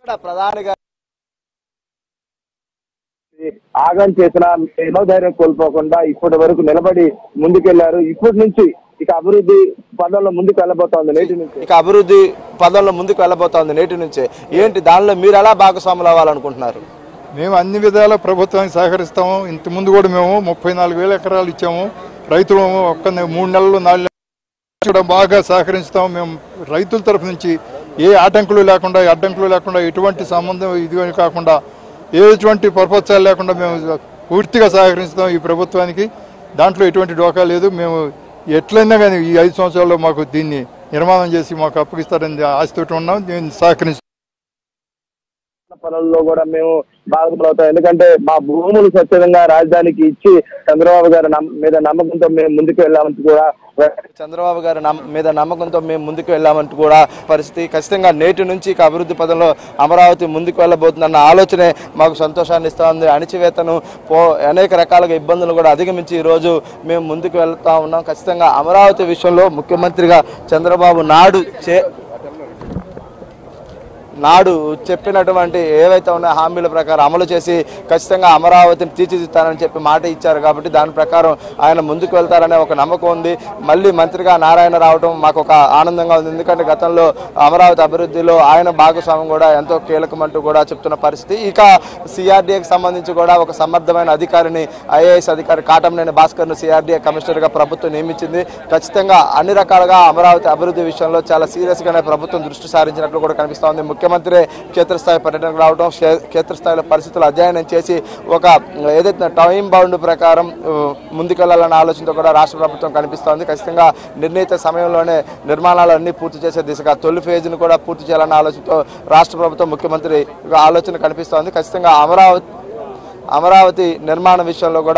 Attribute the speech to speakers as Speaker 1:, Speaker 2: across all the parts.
Speaker 1: ఇక్కడ ప్రధానిగా
Speaker 2: ఆగం చేసిన మనోధైర్యం కోల్పోకుండా ఇప్పటి వరకు నిలబడి ముందుకెళ్లారు ఇప్పటి నుంచి ఇక అభివృద్ధి పదంలో ముందుకు వెళ్ళబోతోంది నేటి నుంచి
Speaker 1: ఇక అభివృద్ధి పదంలో ముందుకు వెళ్ళబోతోంది నేటి నుంచే ఏంటి దానిలో మీరు ఎలా భాగస్వాములు అవ్వాలనుకుంటున్నారు
Speaker 3: మేము అన్ని విధాల ప్రభుత్వానికి సహకరిస్తాము ఇంత ముందు కూడా మేము ముప్పై నాలుగు వేల ఎకరాలు ఇచ్చాము రైతులు ఒక్క నె- మూడు నెలలు నాలుగు నెలలు కూడా బాగా సహకరిస్తాము మేము రైతుల తరఫు నుంచి ఏ ఆటంకులు లేకుండా అడ్డంకులు లేకుండా ఎటువంటి సంబంధం ఇది కాకుండా ఎటువంటి పర్పత్సాలు లేకుండా మేము పూర్తిగా సహకరిస్తాం ఈ ప్రభుత్వానికి దాంట్లో ఎటువంటి డోకా లేదు మేము ఎట్లయినా కానీ ఈ ఐదు సంవత్సరాల్లో మాకు దీన్ని నిర్మాణం చేసి మాకు అప్పగిస్తారని ఆశతోటి ఉన్నాం నేను సహకరిస్తాం
Speaker 2: పనుల్లో కూడా మేము భాగమవుతాం ఎందుకంటే మా భూములు స్వచ్ఛంగా రాజధానికి ఇచ్చి చంద్రబాబు గారి నమ్మ- మీద నమ్మకంతో మేము ముందుకు వెళ్ళామని కూడా
Speaker 1: చంద్రబాబు గారి నమ్మ- మీద నమ్మకంతో మేము ముందుకు వెళ్ళామంటూ కూడా పరిస్థితి ఖచ్చితంగా నేటి నుంచి ఇక అభివృద్ధి పదంలో అమరావతి ముందుకు వెళ్ళబోతుందన్న ఆలోచనే మాకు సంతోషాన్ని ఇస్తా ఉంది అణిచివేతను పో అనేక రకాలుగా ఇబ్బందులు కూడా అధిగమించి ఈరోజు మేము ముందుకు వెళ్తా ఉన్నాం ఖచ్చితంగా అమరావతి విషయంలో ముఖ్యమంత్రిగా చంద్రబాబు నాడు చే నాడు చెప్పినటువంటి ఏవైతే ఉన్నాయో హామీల ప్రకారం అమలు చేసి ఖచ్చితంగా అమరావతిని తీర్చిదిద్దానని చెప్పి మాట ఇచ్చారు కాబట్టి దాని ప్రకారం ఆయన ముందుకు వెళ్తారనే ఒక నమ్మకం ఉంది మళ్ళీ మంత్రిగా నారాయణ రావడం మాకు ఒక ఆనందంగా ఉంది ఎందుకంటే గతంలో అమరావతి అభివృద్ధిలో ఆయన భాగస్వామ్యం కూడా ఎంతో కీలకమంటూ కూడా చెప్తున్న పరిస్థితి ఇక సిఆర్డీఏకి సంబంధించి కూడా ఒక సమర్థమైన అధికారిని ఐఏఎస్ అధికారి కాటంనేని భాస్కర్ను సిఆర్డీఏ కమిషనర్గా ప్రభుత్వం నియమించింది ఖచ్చితంగా అన్ని రకాలుగా అమరావతి అభివృద్ధి విషయంలో చాలా సీరియస్గానే ప్రభుత్వం దృష్టి సారించినట్లు కూడా కనిపిస్తోంది ముఖ్యమంత్రి క్షేత్రస్థాయి పర్యటనకు రావడం క్షే- క్షేత్రస్థాయిలో పరిస్థితులు అధ్యయనం చేసి ఒక ఏదైతే టైం బౌండ్ ప్రకారం ఆ, ముందుకెళ్లాలన్న ఆలోచనతో కూడా రాష్ట్ర ప్రభుత్వం కనిపిస్తోంది ఖచ్చితంగా నిర్ణీత సమయంలోనే నిర్మాణాలు అన్ని పూర్తి చేసే దిశగా తొలి ఫేజ్ను కూడా పూర్తి చేయాలన్న ఆలోచనతో రాష్ట్ర ప్రభుత్వం ముఖ్యమంత్రి ఆలోచన కనిపిస్తోంది ఖచ్చితంగా అమరావతి అమరావతి నిర్మాణ విషయంలో కూడా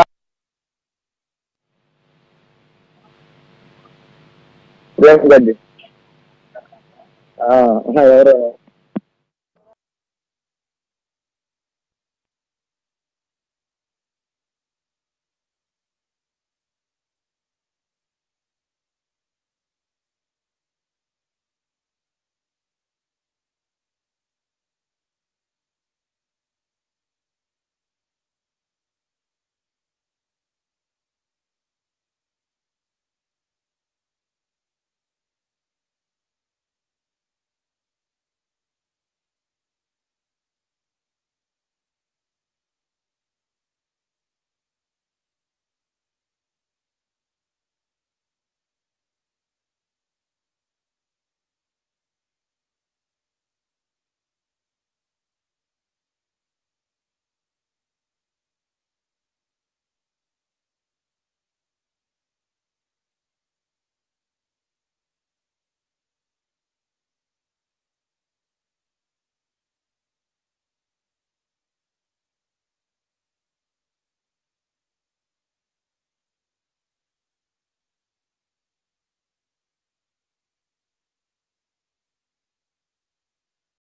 Speaker 2: రేవంత్ రెడ్డి ఆ, ఎవరు